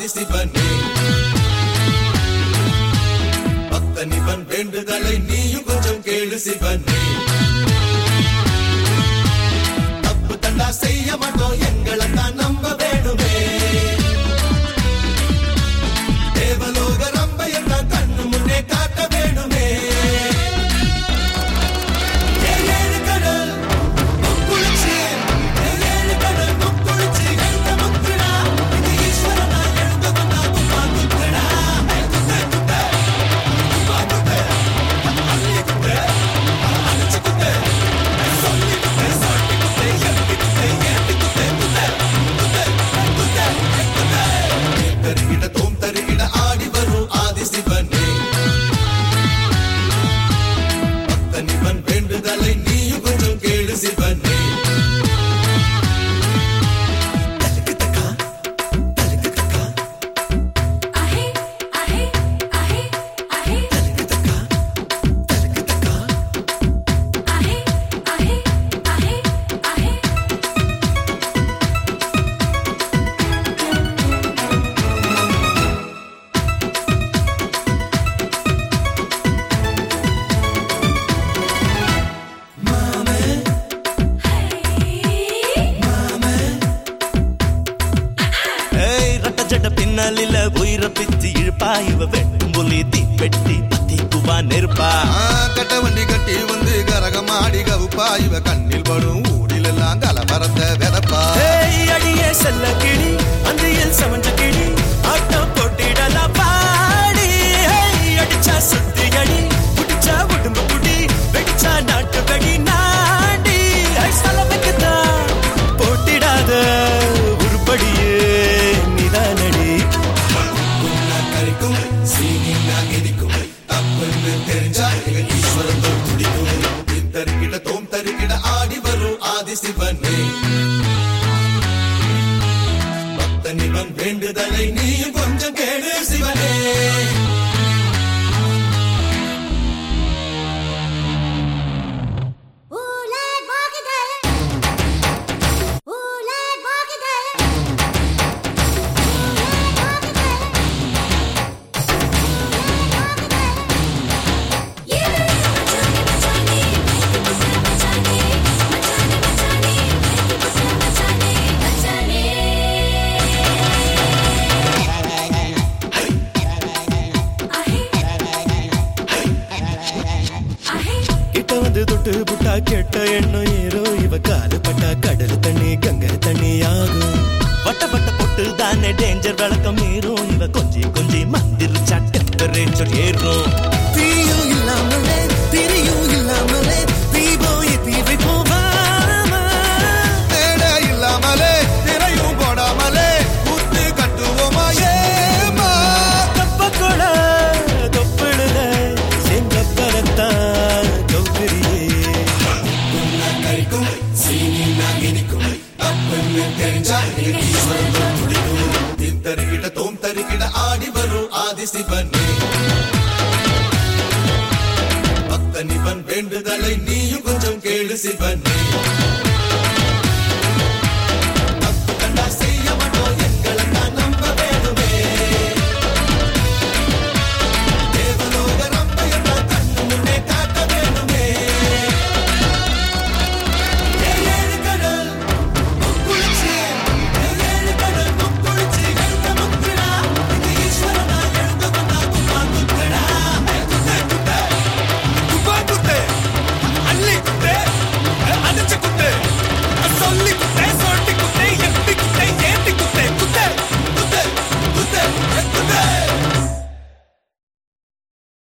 ஆதி சிவனே பக்தனிவன் வேண்டுதலை நீயும் கொஞ்சம் கேளு சிவனே தப்பு தண்டா செய்ய மாட்டோம் எங்களை தான் நம்ப வேணுமே தேவலோக ரம்ப என்ன கண்ணு முன்னே காட்ட வேணுமே ஏழு ஏழு கடல் முக்குளிச்சு ஏழு கடல் முக்குளிச்சு எழுந்த முக்குடா இது ஈஸ்வரனா எழுந்த வந்தா குப்பா குத்தடா குத்த குத்த குப்பா குத்த அள்ளி குத்த அழிச்சு குத்த சொல்லி குத்த சொல்லி குத்த எழுதி குத்த ஏத்தி குத்த குத்த குத்த குத்த குத்த தருகிட தோம் தருகிட ஆடி வரும் ஆதி சிவனே பக்தனிவன் வேண்டுதலை நீயும் கொஞ்சம் கேளு சிவனே आहे आहे आहे आहे आहे आहे आहे आहे ஏய் ரட்ட ஜட பின்னாலில உயிர பிச்சு இழுப்பா இவ வெட்டும் புலி தீ வெட்டி பத்தி குவா நெருப்பா ஆ, கட்ட வண்டி கட்டி வந்து கரகமாடி கவுப்பா இவ கண்ணில் படும் ஊடில் எல்லாம் கலமரத்த வெதப்பா ஏய் அடியே செல்ல கிளி அந்தியில் சமஞ்ச கிளி ஆட்டம் போட்டிடலாம் பாடி ஏய் அடிச்சா சுத்தி அடி புடிச்சா உடம்பு புடி வெடிச்சா நாட்டு வெடி நாடி ஏய் சலமைக்குதான் போட்டிடாத உருப்படியே நிதானடி உன்னா கறிக்கும் சீனின்னா இனிக்கும் தப்புன்னு தெரிஞ்சா எங்க ஈஸ்வரன் தான் துடிக்கும் தருகிட தோம் தருகிட ஆடி வரும் ஆதி சிவனே பக்தனிவன் வேண்டுதலை நீயும் கொஞ்சம் கேளு சிவனே ஊலே வாகுதே ஊலே வாகுதே கிட்ட வந்து தொட்டு புட்டா கெட்ட எண்ணம் ஏறோ இவ காலு பட்டா கடல் தண்ணி கங்கை தண்ணி ஆகும் வட்ட வட்ட பொட்டு தானே டேஞ்சர் விளக்கம் ஏறும் இவ கொஞ்சி கொஞ்சி மந்திரிச்சா டெம்பரேச்சர் ஏறும் தீயும் இல்லாமலே திரியும் இல்லாமலே தீபோ ஏத்தி வைப்போம் வாமா. தேட இல்லாமலே திரையும் போடாமலே ஊத்து கட்டுவோமா ஏமா தப்பக்கொட தொப்பிடுல செங்கப்பரத்தான் கௌகரியே உன்னா கறிக்கும் சீனின்னா இனிக்கும் தப்புன்னு தெரிஞ்சா எங்க ஈஸ்வரன் தான் துடிக்கும் தருகிட தோம் தருகிட ஆடி வரும் ஆதி சிவனே பக்தனிவன் வேண்டுதலை நீயும் கொஞ்சம் கேளு சிவனே